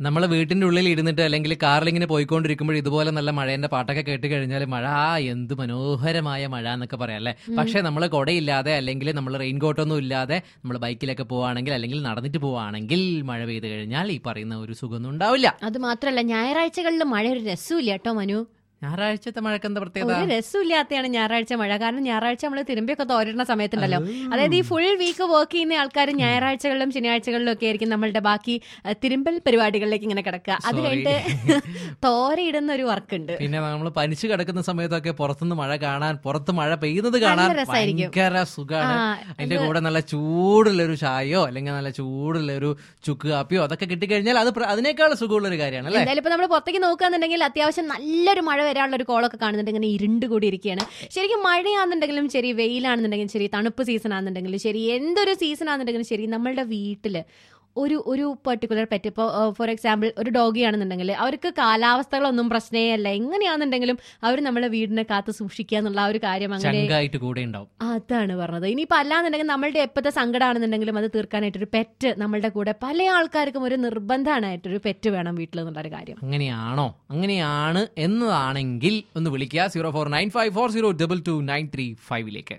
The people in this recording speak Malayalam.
നമ്മൾ വീട്ടിന്റെ ഉള്ളിൽ ഇരുന്നിട്ട് അല്ലെങ്കിൽ കാറിൽ ഇങ്ങനെ പോയിക്കൊണ്ടിരിക്കുമ്പോൾ ഇതുപോലെ നല്ല മഴേന്റെ പാട്ടൊക്കെ കേട്ട് കഴിഞ്ഞാൽ മഴ ആ എന്ത് മനോഹരമായ മഴ എന്നൊക്കെ പറയാം അല്ലേ പക്ഷെ നമ്മൾ കൊടയില്ലാതെ അല്ലെങ്കിൽ നമ്മൾ റെയിൻകോട്ടൊന്നും ഇല്ലാതെ നമ്മൾ ബൈക്കിലൊക്കെ പോവാണെങ്കിൽ അല്ലെങ്കിൽ നടന്നിട്ട് പോവാണെങ്കിൽ മഴ പെയ്ത് കഴിഞ്ഞാൽ ഈ പറയുന്ന ഒരു സുഖമൊന്നും ഉണ്ടാവില്ല അത് മാത്രല്ല ഞായറാഴ്ചകളിൽ മഴ ഒരു രസമില്ല കേട്ടോ മനു ഞായറാഴ്ചത്തെ മഴക്ക് എന്താ പ്രത്യേകത ഒരു രസമില്ലാത്തതാണ് ഞായറാഴ്ച മഴ കാരണം ഞായറാഴ്ച നമ്മൾ തിരുമ്പിയൊക്കെ തോരിടുന്ന സമയത്തുണ്ടല്ലോ അതായത് ഈ ഫുൾ വീക്ക് വർക്ക് ചെയ്യുന്ന ആൾക്കാർ ഞായറാഴ്ചകളിലും ശനിയാഴ്ചകളിലും ഒക്കെ ആയിരിക്കും നമ്മളുടെ ബാക്കി അഹ്, തിരുമ്പൽ പരിപാടികളിലേക്ക് ഇങ്ങനെ കിടക്കുക അത് Sorry. കഴിഞ്ഞിട്ട് തോരയിടുന്ന ഒരു വർക്ക് ഉണ്ട് പിന്നെ നമ്മൾ പനിച്ചു കിടക്കുന്ന സമയത്തൊക്കെ പുറത്തുനിന്ന് മഴ കാണാൻ പുറത്ത് മഴ പെയ്യുന്നത് കാണാൻ നല്ല രസായിരിക്കും. ഭയങ്കര സുഖമാണ് ആ, അതിന്റെ കൂടെ നല്ല ചൂടുള്ള ഒരു ചായയോ അല്ലെങ്കിൽ നല്ല ചൂടുള്ള ഒരു ചുക്ക് കാപ്പിയോ അതൊക്കെ കിട്ടിക്കഴിഞ്ഞാൽ അത് പ്ര- അതിനേക്കാൾ സുഖമുള്ള ഒരു കാര്യമാണ് അല്ലേ എന്തായാലും ഇപ്പൊ നമ്മൾ പുറത്തേക്ക് നോക്കുകയാണെന്നുണ്ടെങ്കിൽ അത്യാവശ്യം നല്ലൊരു മഴ വരാനുള്ള ഒരു കോളൊക്കെ കാണുന്നുണ്ട് ഇങ്ങനെ ഇരുണ്ട് കൂടി ഇരിക്കുകയാണ് ശരിക്കും മഴയാണെന്നുണ്ടെങ്കിലും ശരി വെയിലാണെന്നുണ്ടെങ്കിലും ശരി തണുപ്പ് സീസൺ ആണെന്നുണ്ടെങ്കിലും ശരി എന്തൊരു സീസൺ ആണെന്നുണ്ടെങ്കിലും ശരി നമ്മളുടെ വീട്ടില് ഒരു ഒരു പെർട്ടിക്കുലർ പെറ്റ് ഇപ്പോൾ ഫോർ എക്സാമ്പിൾ ഒരു ഡോഗി ആണെന്നുണ്ടെങ്കിൽ അവർക്ക് കാലാവസ്ഥകളൊന്നും പ്രശ്നമേ അല്ല എങ്ങനെയാണെന്നുണ്ടെങ്കിലും അവർ നമ്മളെ വീടിനെ കാത്ത് സൂക്ഷിക്കുക എന്നുള്ള ആ ഒരു കാര്യം അങ്ങനെ ചങ്കായിട്ട് കൂടെ ഉണ്ടാവും അതാണ് പറഞ്ഞത് ഇനിയിപ്പോൾ അല്ലാന്നുണ്ടെങ്കിൽ നമ്മളുടെ എപ്പോഴത്തെ സങ്കടമാണെന്നുണ്ടെങ്കിലും അത് തീർക്കാനായിട്ടൊരു പെറ്റ് നമ്മളുടെ കൂടെ പല ആൾക്കാർക്കും ഒരു നിർബന്ധമായിട്ടൊരു പെറ്റ് വേണം വീട്ടിൽ എന്നുള്ളൊരു കാര്യം അങ്ങനെയാണോ അങ്ങനെയാണ് എന്നതാണെങ്കിൽ ഒന്ന് വിളിക്കുക zero four nine five four zero double two nine three ഫൈവിലേക്ക്